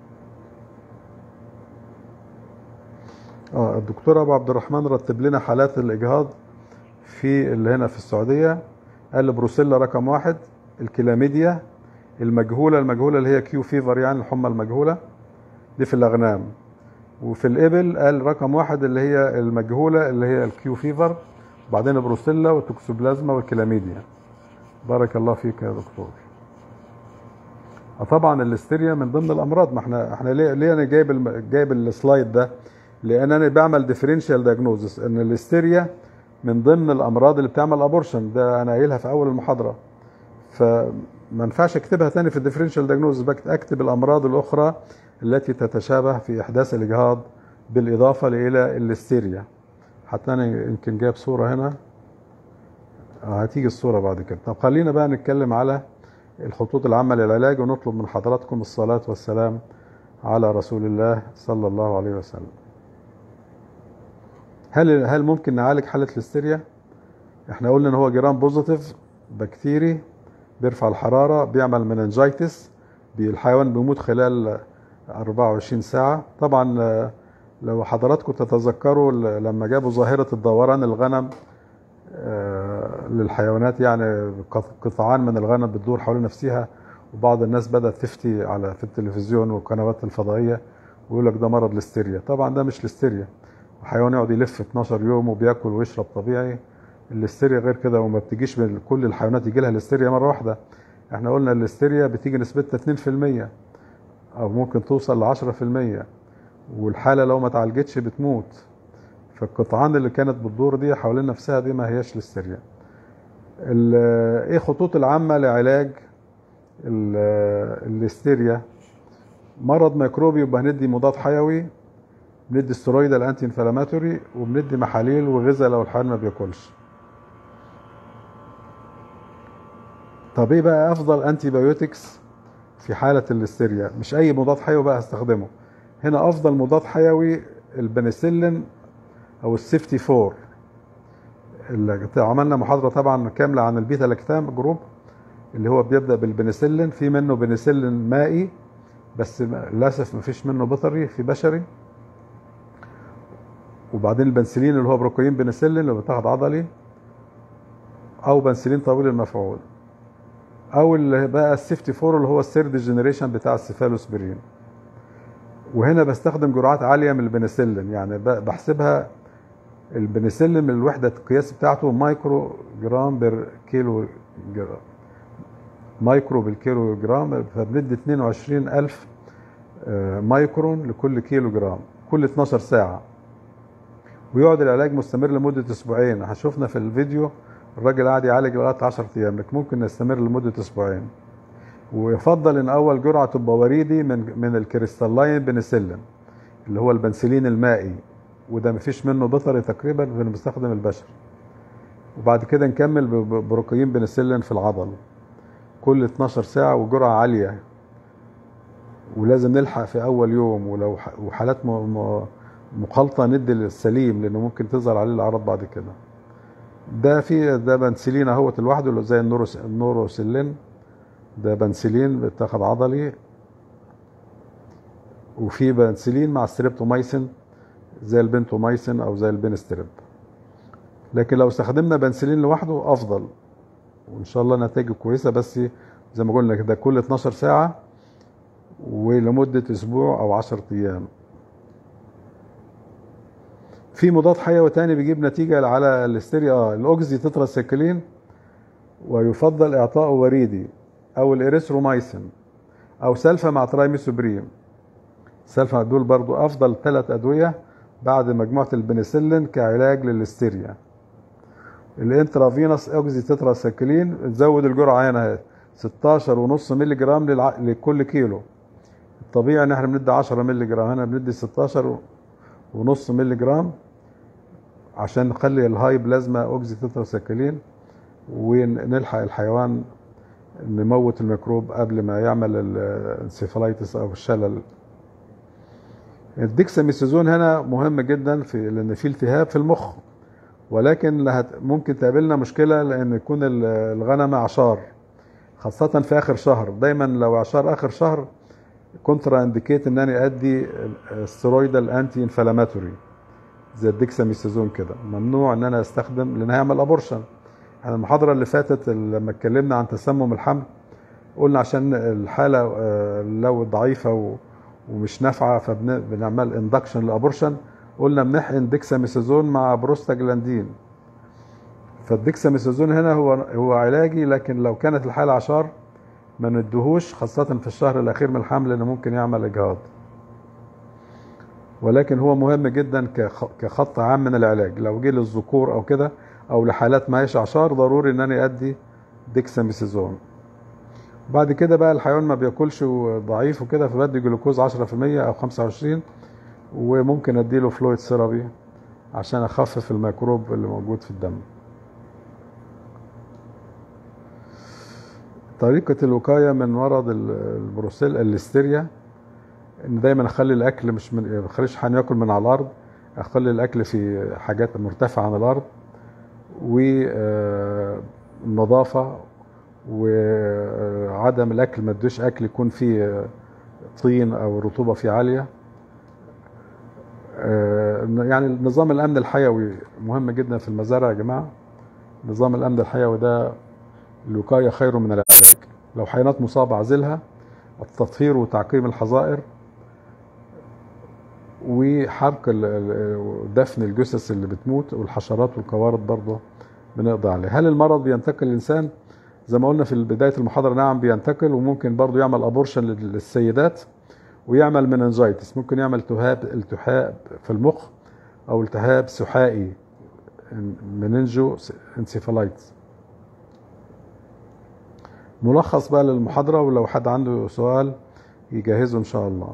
اه الدكتور ابو عبد الرحمن رتب لنا حالات الاجهاض في اللي هنا في السعوديه قال بروسيلا رقم واحد الكلاميديا المجهوله المجهوله اللي هي كيو فيفر يعني الحمى المجهوله دي في الاغنام وفي الابل قال رقم واحد اللي هي المجهوله اللي هي الكيو فيفر وبعدين البروسيلا والتوكسوبلازما والكلاميديا بارك الله فيك يا دكتور طبعا الاستيريا من ضمن الامراض ما احنا احنا ليه ليه انا جايب الم... جايب السلايد ده لان انا بعمل ديفرنشال دايجنوزس ان الاستيريا من ضمن الامراض اللي بتعمل ابورشن ده انا قايلها في اول المحاضره فما ينفعش اكتبها تاني في الديفرنشال دايجنوزس اكتب الامراض الاخرى التي تتشابه في احداث الاجهاض بالاضافه الى الاستيريا حتى انا يمكن جايب صوره هنا هتيجي الصوره بعد كده طب خلينا بقى نتكلم على الخطوط العامه للعلاج ونطلب من حضراتكم الصلاه والسلام على رسول الله صلى الله عليه وسلم هل هل ممكن نعالج حاله الهستيريا احنا قلنا ان هو جرام بوزيتيف بكتيري بيرفع الحرارة بيعمل مننجايتس الحيوان بيموت خلال 24 ساعة طبعا آه، لو حضراتكم تتذكروا ل- لما جابوا ظاهرة الدوران الغنم آه، للحيوانات يعني قط- قطعان من الغنم بتدور حول نفسها وبعض الناس بدأت تفتي على في التلفزيون والقنوات الفضائية ويقول لك ده مرض الاستيريا طبعا ده مش الاستيريا الحيوان يقعد يلف 12 يوم وبياكل ويشرب طبيعي الاستيريا غير كده وما بتجيش من كل الحيوانات يجي لها الاستيريا مرة واحدة احنا قلنا الاستيريا بتيجي نسبتها 2% او ممكن توصل ل 10% والحالة لو ما اتعالجتش بتموت فالقطعان اللي كانت بتدور دي حوالين نفسها دي ما هياش الاستيريا ال- ايه خطوط العامة لعلاج ال- الاستيريا مرض ميكروبي يبقى هندي مضاد حيوي بندي سترويد الانتي انفلاماتوري وبندي محاليل وغذاء لو الحيوان ما بياكلش طب ايه بقى افضل انتي بايوتكس في حالة الاستيريا مش اي مضاد حيوي بقى هستخدمه هنا افضل مضاد حيوي البنسلين او السيفتي فور اللي عملنا محاضرة طبعا كاملة عن البيتا لاكتام جروب اللي هو بيبدأ بالبنسلين في منه بنسلين مائي بس للأسف مفيش منه بطري في بشري وبعدين البنسلين اللي هو بروكوين بنسلين اللي بتاخد عضلي او بنسلين طويل المفعول او اللي بقى السيفتي فور اللي هو الثيرد جنريشن بتاع السيفالوسبرين وهنا بستخدم جرعات عاليه من البنسلين يعني ب- بحسبها البنسلين من الوحده القياس بتاعته مايكرو جرام بر كيلو جرام مايكرو بالكيلو جرام فبندي 22 ألف آه، مايكرون لكل كيلو جرام كل 12 ساعة ويقعد العلاج مستمر لمدة أسبوعين هشوفنا في الفيديو الراجل قاعد يعالج لغاية 10 أيام لكن ممكن نستمر لمدة أسبوعين ويفضل إن أول جرعة تبقى وريدي من من الكريستالين بنسلين اللي هو البنسلين المائي وده مفيش منه بطري تقريبا في المستخدم البشري وبعد كده نكمل ب- ب- بروكاين بنسلين في العضل كل 12 ساعة وجرعة عالية ولازم نلحق في أول يوم ولو ح- وحالات م- م- مخالطة ندي للسليم لأنه ممكن تظهر عليه الأعراض بعد كده ده في ده بنسلين اهوت لوحده اللي زي النوروس النوروسيلين ده بنسلين بيتاخد عضلي وفي بنسلين مع ستريبتومايسين زي البنتومايسين او زي البنستريب لكن لو استخدمنا بنسلين لوحده افضل وان شاء الله نتائجه كويسه بس زي ما قلنا كده كل 12 ساعه ولمده اسبوع او 10 ايام في مضاد حيوي تاني بيجيب نتيجه على الاستيريا اه الاوكزي تتراسيكلين ويفضل اعطائه وريدي او الاريثرومايسين او سلفا مع ترايميسوبريم سلفا دول برضو افضل ثلاث ادويه بعد مجموعه البنسلين كعلاج للاستيريا الانترافينوس اوكزي تتراسيكلين تزود الجرعه هنا 16 ونص مللي جرام للع... لكل كيلو الطبيعي ان احنا بندي 10 مللي جرام هنا بندي 16 ونص مللي جرام عشان نخلي الهاي بلازما اوكزي تتراسيكلين ونلحق الحيوان نموت الميكروب قبل ما يعمل الانسيفالايتس او الشلل الديكساميثازون هنا مهم جدا في لان في التهاب في المخ ولكن لهت ممكن تقابلنا مشكله لان يكون ال- الغنم اعشار خاصه في اخر شهر دايما لو اعشار اخر شهر كونترا انديكيت ان انا ادي السترويدال انتي انفلاماتوري زي الديكساميثازون كده ممنوع ان انا استخدم لان هيعمل ابورشن احنا المحاضره اللي فاتت لما اتكلمنا عن تسمم الحمل قلنا عشان الحاله آه، لو ضعيفه و- ومش نافعه فبنعمل اندكشن للابورشن قلنا بنحقن ديكساميثازون مع بروستاجلاندين فالديكساميثازون هنا هو هو علاجي لكن لو كانت الحاله عشار ما ندهوش خاصة في الشهر الأخير من الحمل لأنه ممكن يعمل إجهاض ولكن هو مهم جدا كخ- كخط عام من العلاج لو جه للذكور أو كده أو لحالات ما هيش أعشار ضروري إن أنا أدي ديكساميثازون بعد كده بقى الحيوان ما بياكلش وضعيف وكده فبدي جلوكوز 10% أو 25 وممكن أديله فلويد سيرابي عشان أخفف الميكروب اللي موجود في الدم طريقة الوقاية من مرض ال- البروسيل الليستيريا ان دايما اخلي الاكل مش من ما اخليش حد ياكل من على الارض اخلي الاكل في حاجات مرتفعة عن الارض والنظافة وعدم الأكل ما تدوش أكل يكون فيه طين أو رطوبة فيه عالية يعني نظام الأمن الحيوي مهم جدا في المزارع يا جماعة نظام الأمن الحيوي ده الوقاية خير من العلاج لو حيوانات مصابة عزلها التطهير وتعقيم الحظائر وحرق دفن الجثث اللي بتموت والحشرات والقوارض برضه بنقضي عليها هل المرض بينتقل للإنسان زي ما قلنا في بداية المحاضرة نعم بينتقل وممكن برضه يعمل أبورشن للسيدات ويعمل مننجايتس ممكن يعمل التهاب التهاب في المخ أو التهاب سحائي مننجو انسيفالايتس ملخص بقى للمحاضرة ولو حد عنده سؤال يجهزه إن شاء الله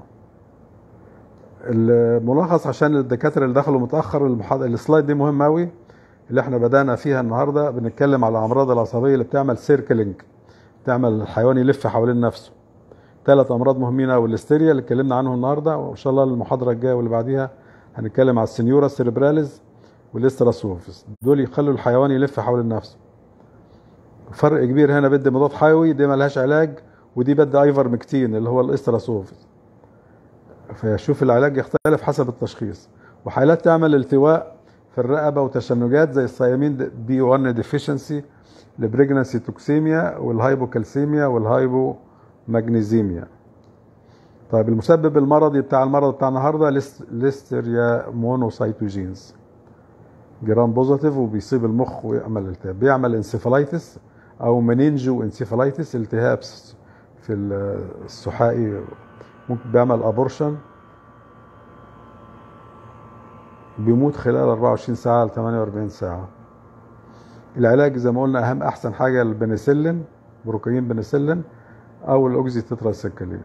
الملخص عشان الدكاترة اللي دخلوا متأخر المحاضرة السلايد دي مهمة أوي اللي احنا بدأنا فيها النهاردة بنتكلم على الأمراض العصبية اللي بتعمل سيركلينج بتعمل الحيوان يلف حوالين نفسه ثلاث أمراض مهمين أوي الاستيريا اللي اتكلمنا عنهم النهاردة وإن شاء الله المحاضرة الجاية واللي بعديها هنتكلم على السنيورا سيربراليز والاستراسوفس دول يخلوا الحيوان يلف حوالين نفسه فرق كبير هنا بدي مضاد حيوي دي ملهاش علاج ودي بدي ايفرمكتين اللي هو الاستراسوفس فيشوف العلاج يختلف حسب التشخيص وحالات تعمل التواء في الرقبة وتشنجات زي الصيامين بي 1 ديفيشنسي البريجنسي توكسيميا والهايبوكالسيميا والهايبو ماجنيزيميا طيب المسبب المرضي بتاع المرض بتاع النهارده ليستريا مونوسايتوجينز جرام بوزيتيف وبيصيب المخ ويعمل التهاب بيعمل انسيفالايتس او منينجو انسيفالايتس التهاب في السحائي ممكن بيعمل ابورشن بيموت خلال 24 ساعة ل 48 ساعة العلاج زي ما قلنا اهم احسن حاجة البنسلين بروكاين بنسلين او الاوكزي تتراسيكلين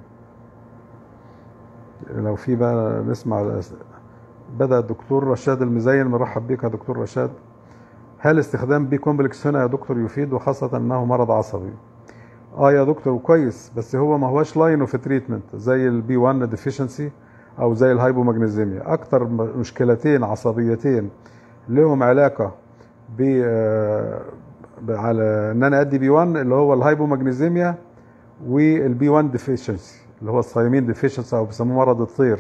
لو في بقى نسمع بدأ الدكتور رشاد المزين مرحب بك يا دكتور رشاد هل استخدام بي كومبلكس هنا يا دكتور يفيد وخاصة انه مرض عصبي اه يا دكتور كويس بس هو ما هوش لاين اوف تريتمنت زي البي 1 ديفيشنسي او زي الهايبومagnesemia اكتر مشكلتين عصبيتين لهم علاقة ب على ان انا ادي بي 1 اللي هو الهايبومagnesemia والبي 1 ديفيشنسي اللي هو الثيامين ديفيشنسي او بيسموه مرض الطير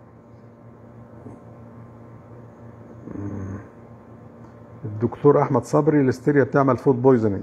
الدكتور احمد صبري الاستيريا بتعمل فود بويزنينج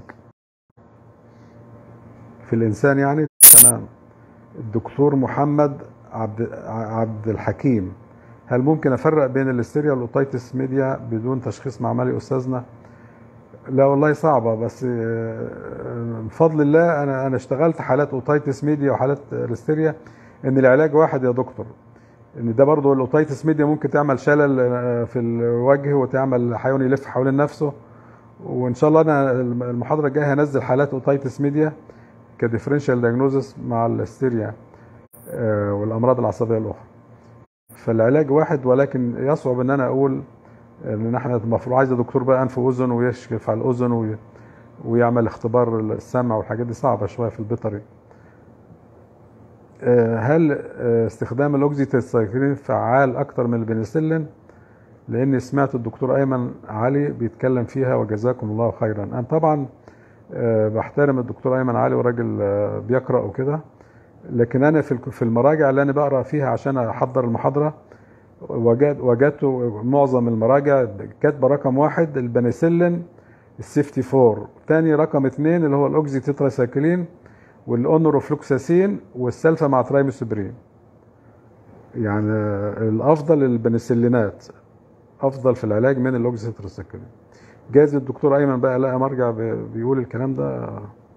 في الانسان يعني تمام الدكتور محمد عبد عبد الحكيم هل ممكن افرق بين الاستيريا والاوتيتس ميديا بدون تشخيص معملي استاذنا لا والله صعبه بس بفضل الله انا انا اشتغلت حالات اوتيتس ميديا وحالات الاستيريا ان العلاج واحد يا دكتور ان ده برضه الاوتيتس ميديا ممكن تعمل شلل في الوجه وتعمل حيوان يلف حوالين نفسه وان شاء الله انا المحاضره الجايه هنزل حالات اوتيتس ميديا كديفرنشال دايجنوزس مع الاستيريا والامراض العصبيه الاخرى فالعلاج واحد ولكن يصعب ان انا اقول ان احنا المفروض عايز دكتور بقى انف واذن ويشكف على الاذن ويعمل اختبار السمع والحاجات دي صعبه شويه في البيطري هل استخدام الاوكزيتيسايكلين فعال اكتر من البنسلين لاني سمعت الدكتور ايمن علي بيتكلم فيها وجزاكم الله خيرا انا طبعا بحترم الدكتور ايمن علي وراجل بيقرا وكده لكن انا في في المراجع اللي انا بقرا فيها عشان احضر المحاضره وجدت وجدت معظم المراجع كاتبه رقم واحد البنسلين السيفتي 4 ثاني رقم اثنين اللي هو الاوكزي تتراسايكلين والاونوروفلوكساسين والسلفا مع ترايموسبرين يعني الافضل البنسلينات افضل في العلاج من الاوكزي تتراسايكلين جايز الدكتور ايمن بقى لقى مرجع بيقول الكلام ده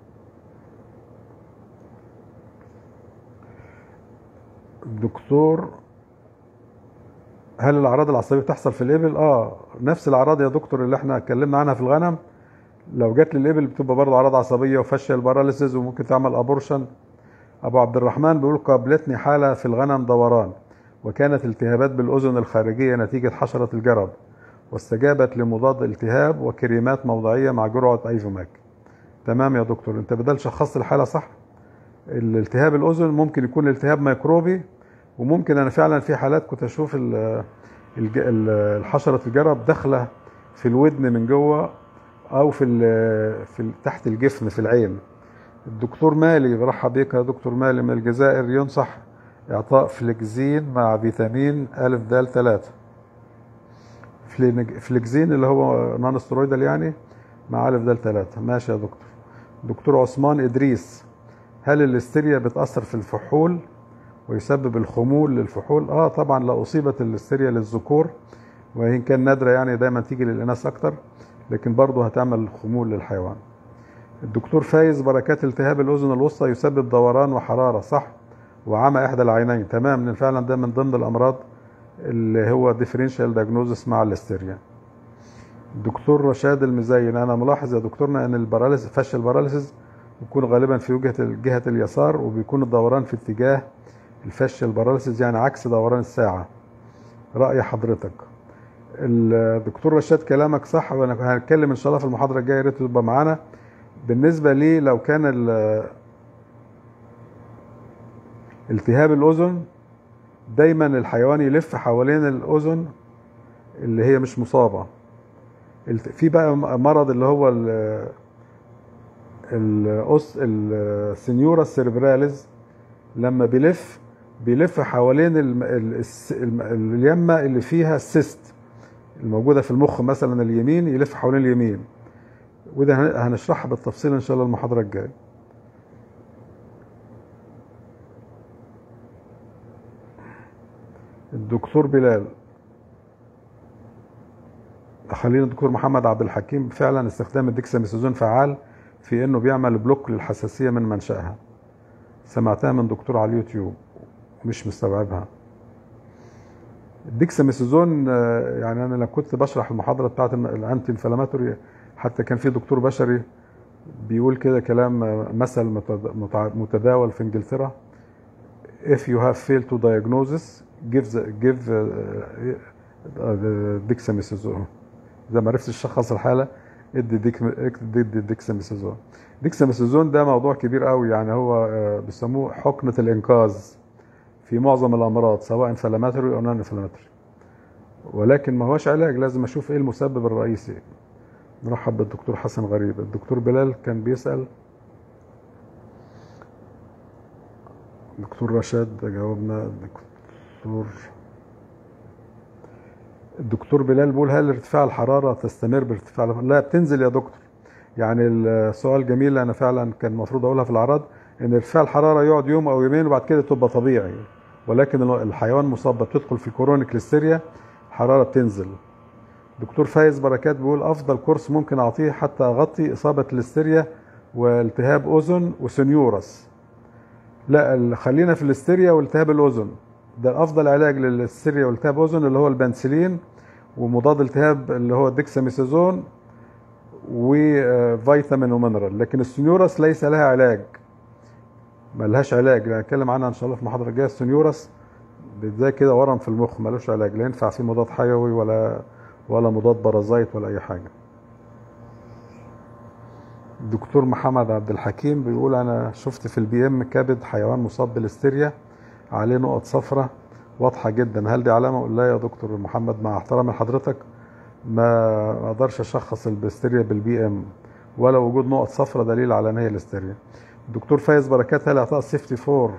الدكتور هل الاعراض العصبيه بتحصل في الابل اه نفس الاعراض يا دكتور اللي احنا اتكلمنا عنها في الغنم لو جت للابل بتبقى برضه اعراض عصبيه وفشل باراليسيس وممكن تعمل ابورشن ابو عبد الرحمن بيقول قابلتني حاله في الغنم دوران وكانت التهابات بالاذن الخارجيه نتيجه حشره الجرب واستجابت لمضاد التهاب وكريمات موضعيه مع جرعه ايفوماك تمام يا دكتور انت بدل شخصت الحاله صح الالتهاب الاذن ممكن يكون التهاب ميكروبي وممكن انا فعلا في حالات كنت اشوف الحشره الجرب داخله في الودن من جوه او في ال في ال تحت الجفن في العين الدكتور مالي برحب بك يا دكتور مالي من الجزائر ينصح اعطاء فليكزين مع فيتامين ا د 3 فليكزين اللي هو نون سترويدال يعني مع ا د 3 ماشي يا دكتور دكتور عثمان ادريس هل الاستيريا بتاثر في الفحول ويسبب الخمول للفحول اه طبعا لو اصيبت الاستيريا للذكور وان كان نادره يعني دايما تيجي للاناث اكتر لكن برضه هتعمل خمول للحيوان الدكتور فايز بركات التهاب الاذن الوسطى يسبب دوران وحراره صح وعمى احدى العينين تمام لان فعلا ده من ضمن الامراض اللي هو ديفرنشال دايجنوزس مع الاستيريا الدكتور رشاد المزين انا ملاحظ يا دكتورنا ان الباراليس فش الباراليسيس بيكون غالبا في وجهه جهه اليسار وبيكون الدوران في اتجاه الفش الباراليسيس يعني عكس دوران الساعه راي حضرتك الدكتور رشاد كلامك صح وانا هنتكلم ان شاء الله في المحاضره الجايه يا ريت تبقى معانا بالنسبه لي لو كان التهاب الاذن دايما الحيوان يلف حوالين الاذن اللي هي مش مصابه في بقى مرض اللي هو الاس السنيورا السيربراليز لما بيلف بيلف حوالين اليمه اللي فيها السيست الموجوده في المخ مثلا اليمين يلف حوالين اليمين وده هنشرحها بالتفصيل ان شاء الله المحاضره الجايه الدكتور بلال خلينا الدكتور محمد عبد الحكيم فعلا استخدام الديكساميثازون فعال في انه بيعمل بلوك للحساسيه من منشأها سمعتها من دكتور على اليوتيوب مش مستوعبها الديكساميثازون يعني انا لما كنت بشرح المحاضره بتاعت الانتي انفلاماتوري حتى كان في دكتور بشري بيقول كده كلام مثل متداول في انجلترا if you have failed to diagnose give the, give ديكساميثازون اذا ما عرفتش تشخص الحاله ادي ديك ادي ديكساميثازون ديكساميثازون ده موضوع كبير قوي يعني هو بيسموه حقنه الانقاذ في معظم الامراض سواء انفلاماتوري او نون انفلاماتوري ولكن ما هوش علاج لازم اشوف ايه المسبب الرئيسي نرحب بالدكتور حسن غريب الدكتور بلال كان بيسال دكتور رشاد جاوبنا دكتور الدكتور بلال بيقول هل ارتفاع الحراره تستمر بارتفاع لا بتنزل يا دكتور يعني السؤال جميل انا فعلا كان المفروض اقولها في العرض ان ارتفاع الحراره يقعد يوم او يومين وبعد كده تبقى طبيعي ولكن الحيوان مصاب بتدخل في كورونيك ليستيريا الحراره بتنزل دكتور فايز بركات بيقول افضل كورس ممكن اعطيه حتى اغطي اصابه الليستيريا والتهاب اذن وسنيورس لا خلينا في الليستيريا والتهاب الاذن ده افضل علاج للستيريا والتهاب اذن اللي هو البنسلين ومضاد التهاب اللي هو الديكساميثازون وفيتامين ومينرال لكن السنيورس ليس لها علاج ملهاش علاج هنتكلم عنها ان شاء الله في المحاضره الجايه السنيورس زي كده ورم في المخ ملوش علاج لا ينفع فيه مضاد حيوي ولا ولا مضاد بارازيت ولا اي حاجه الدكتور محمد عبد الحكيم بيقول انا شفت في البي ام كبد حيوان مصاب بالهستيريا عليه نقط صفراء واضحه جدا هل دي علامه لا يا دكتور محمد مع احترامي لحضرتك ما اقدرش اشخص الهستيريا بالبي ام ولا وجود نقط صفراء دليل على ان هي الهستيريا الدكتور فايز بركات هل اعطاء السيفتي فور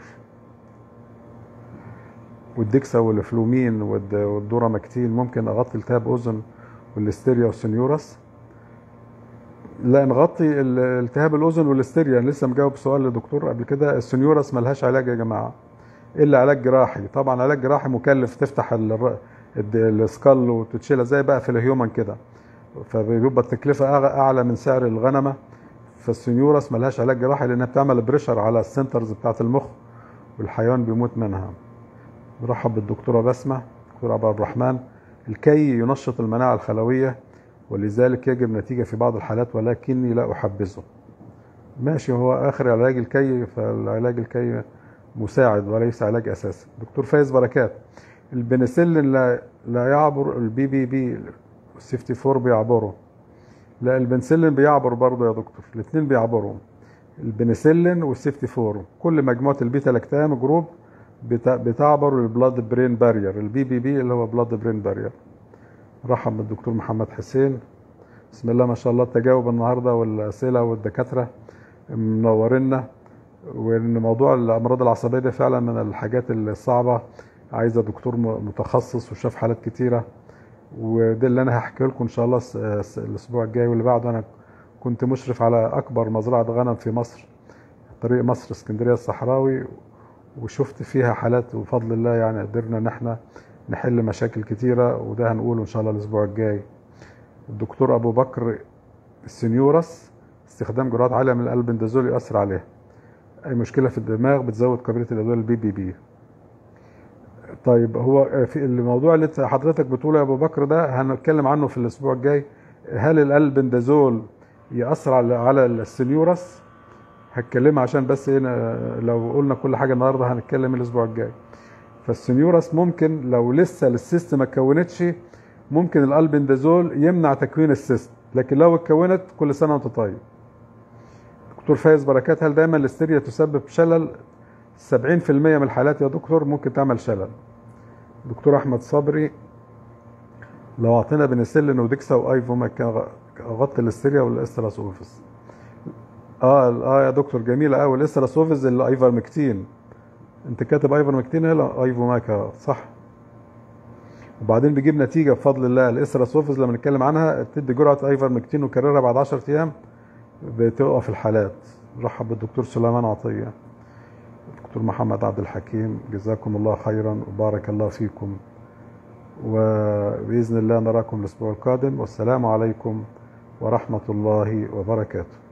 والديكسا والفلومين والدوراماكتين ممكن اغطي التهاب اذن والهستيريا والسنيورس لا نغطي التهاب الاذن والهستيريا لسه مجاوب سؤال لدكتور قبل كده السنيورس ملهاش علاج يا جماعه الا علاج جراحي طبعا علاج جراحي مكلف تفتح السكال وتتشيلها زي بقى في الهيومن كده فبيبقى التكلفه اعلى من سعر الغنمه فالسنيورس ملهاش علاج جراحي لانها بتعمل بريشر على السنترز بتاعت المخ والحيوان بيموت منها نرحب بالدكتوره بسمه دكتور عبد الرحمن الكي ينشط المناعه الخلويه ولذلك يجب نتيجه في بعض الحالات ولكني لا احبذه ماشي هو اخر علاج الكي فالعلاج الكي مساعد وليس علاج اساسي دكتور فايز بركات البنسلين لا لا يعبر البي بي بي السيفتي فور بيعبره لا البنسلين بيعبر برضه يا دكتور الاثنين بيعبروا البنسلين والسيفتي فور كل مجموعه البيتا لاكتام جروب بتعبر البلاد برين بارير البي بي بي اللي هو بلاد برين بارير رحب بالدكتور محمد حسين بسم الله ما شاء الله التجاوب النهارده والاسئله والدكاتره منورينا وان موضوع الامراض العصبيه ده فعلا من الحاجات الصعبه عايزه دكتور م- متخصص وشاف حالات كتيره وده اللي انا هحكي لكم ان شاء الله الس- الس- الاسبوع الجاي واللي بعده انا كنت مشرف على اكبر مزرعه غنم في مصر طريق مصر اسكندريه الصحراوي وشفت فيها حالات وبفضل الله يعني قدرنا ان احنا نحل مشاكل كتيره وده هنقوله ان شاء الله الاسبوع الجاي الدكتور ابو بكر السنيورس استخدام جرعات عاليه من الالبندازول يؤثر عليها اي مشكله في الدماغ بتزود قابليه الادويه البي بي بي طيب هو في الموضوع اللي انت حضرتك بتقوله يا ابو بكر ده هنتكلم عنه في الاسبوع الجاي هل الالبندازول ياثر على على السنيورس هتكلمها عشان بس ايه ن- لو قلنا كل حاجه النهارده هنتكلم الاسبوع الجاي فالسنيورس ممكن لو لسه السيست ما اتكونتش ممكن الالبندازول يمنع تكوين السيست لكن لو اتكونت كل سنه وانت طيب دكتور فايز بركات هل دايما الاستيريا تسبب شلل 70% من الحالات يا دكتور ممكن تعمل شلل دكتور احمد صبري لو اعطينا بنسلين وديكسا وايفوما كان غطي الاستيريا والاستراسوفس اه اه يا دكتور جميله قوي الاستراسوفس اللي ايفرمكتين انت كاتب ايفرمكتين هنا ايفوماكا صح وبعدين بيجيب نتيجه بفضل الله الاستراسوفس لما نتكلم عنها تدي جرعه ايفرمكتين وكررها بعد 10 ايام بتوقف الحالات رحب بالدكتور سليمان عطيه دكتور محمد عبد الحكيم جزاكم الله خيرا وبارك الله فيكم وبإذن الله نراكم الأسبوع القادم والسلام عليكم ورحمة الله وبركاته